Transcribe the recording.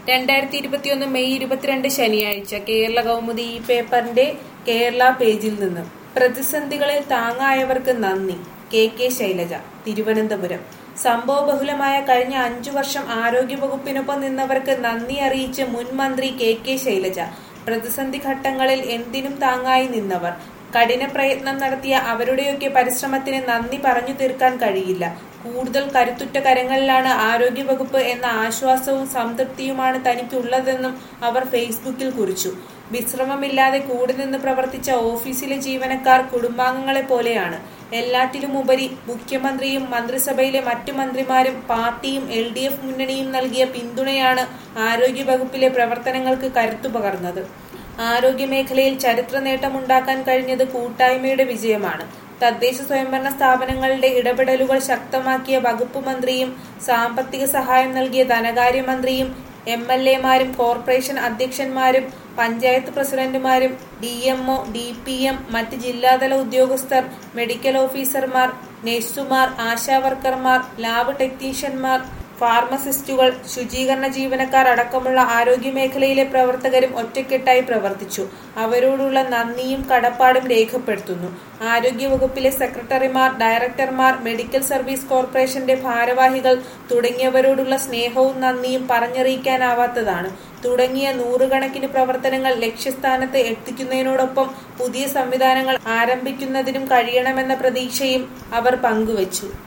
രണ്ടായിരത്തി ഇരുപത്തിയൊന്ന് മെയ് ഇരുപത്തിരണ്ട് ശനിയാഴ്ച കേരള കൗമുദി ഈ പേപ്പറിന്റെ കേരള പേജിൽ നിന്ന് പ്രതിസന്ധികളിൽ താങ്ങായവർക്ക് നന്ദി കെ കെ ശൈലജ തിരുവനന്തപുരം സംഭവബഹുലമായ കഴിഞ്ഞ അഞ്ചു വർഷം ആരോഗ്യവകുപ്പിനൊപ്പം നിന്നവർക്ക് നന്ദി അറിയിച്ച് മുൻ മന്ത്രി കെ കെ ശൈലജ പ്രതിസന്ധി ഘട്ടങ്ങളിൽ എന്തിനും താങ്ങായി നിന്നവർ കഠിന പ്രയത്നം നടത്തിയ അവരുടെയൊക്കെ പരിശ്രമത്തിന് നന്ദി പറഞ്ഞു തീർക്കാൻ കഴിയില്ല കൂടുതൽ കരുത്തുറ്റ കരങ്ങളിലാണ് ആരോഗ്യവകുപ്പ് എന്ന ആശ്വാസവും സംതൃപ്തിയുമാണ് തനിക്കുള്ളതെന്നും അവർ ഫേസ്ബുക്കിൽ കുറിച്ചു വിശ്രമമില്ലാതെ കൂടെ നിന്ന് പ്രവർത്തിച്ച ഓഫീസിലെ ജീവനക്കാർ കുടുംബാംഗങ്ങളെ പോലെയാണ് എല്ലാറ്റിലുമുപരി മുഖ്യമന്ത്രിയും മന്ത്രിസഭയിലെ മറ്റു മന്ത്രിമാരും പാർട്ടിയും എൽ ഡി എഫ് മുന്നണിയും നൽകിയ പിന്തുണയാണ് ആരോഗ്യവകുപ്പിലെ പ്രവർത്തനങ്ങൾക്ക് കരുത്തു പകർന്നത് ആരോഗ്യമേഖലയിൽ ചരിത്ര നേട്ടമുണ്ടാക്കാൻ കഴിഞ്ഞത് കൂട്ടായ്മയുടെ വിജയമാണ് തദ്ദേശ സ്വയംഭരണ സ്ഥാപനങ്ങളുടെ ഇടപെടലുകൾ ശക്തമാക്കിയ വകുപ്പ് മന്ത്രിയും സാമ്പത്തിക സഹായം നൽകിയ ധനകാര്യമന്ത്രിയും എം എൽ എമാരും കോർപ്പറേഷൻ അധ്യക്ഷന്മാരും പഞ്ചായത്ത് പ്രസിഡന്റുമാരും D M O D P M മറ്റ് ജില്ലാതല ഉദ്യോഗസ്ഥർ മെഡിക്കൽ ഓഫീസർമാർ നഴ്സുമാർ ആശാവർക്കർമാർ ലാബ് ടെക്നീഷ്യന്മാർ ഫാർമസിസ്റ്റുകൾ ശുചീകരണ ജീവനക്കാർ അടക്കമുള്ള ആരോഗ്യമേഖലയിലെ പ്രവർത്തകരും ഒറ്റക്കെട്ടായി പ്രവർത്തിച്ചു അവരോടുള്ള നന്ദിയും കടപ്പാടും രേഖപ്പെടുത്തുന്നു ആരോഗ്യവകുപ്പിലെ സെക്രട്ടറിമാർ ഡയറക്ടർമാർ മെഡിക്കൽ സർവീസ് കോർപ്പറേഷന്റെ ഭാരവാഹികൾ തുടങ്ങിയവരോടുള്ള സ്നേഹവും നന്ദിയും പറഞ്ഞറിയിക്കാനാവാത്തതാണ് തുടങ്ങിയ നൂറുകണക്കിന് പ്രവർത്തനങ്ങൾ ലക്ഷ്യസ്ഥാനത്ത് എത്തിക്കുന്നതിനോടൊപ്പം പുതിയ സംവിധാനങ്ങൾ ആരംഭിക്കുന്നതിനും കഴിയണമെന്ന പ്രതീക്ഷയും അവർ പങ്കുവച്ചു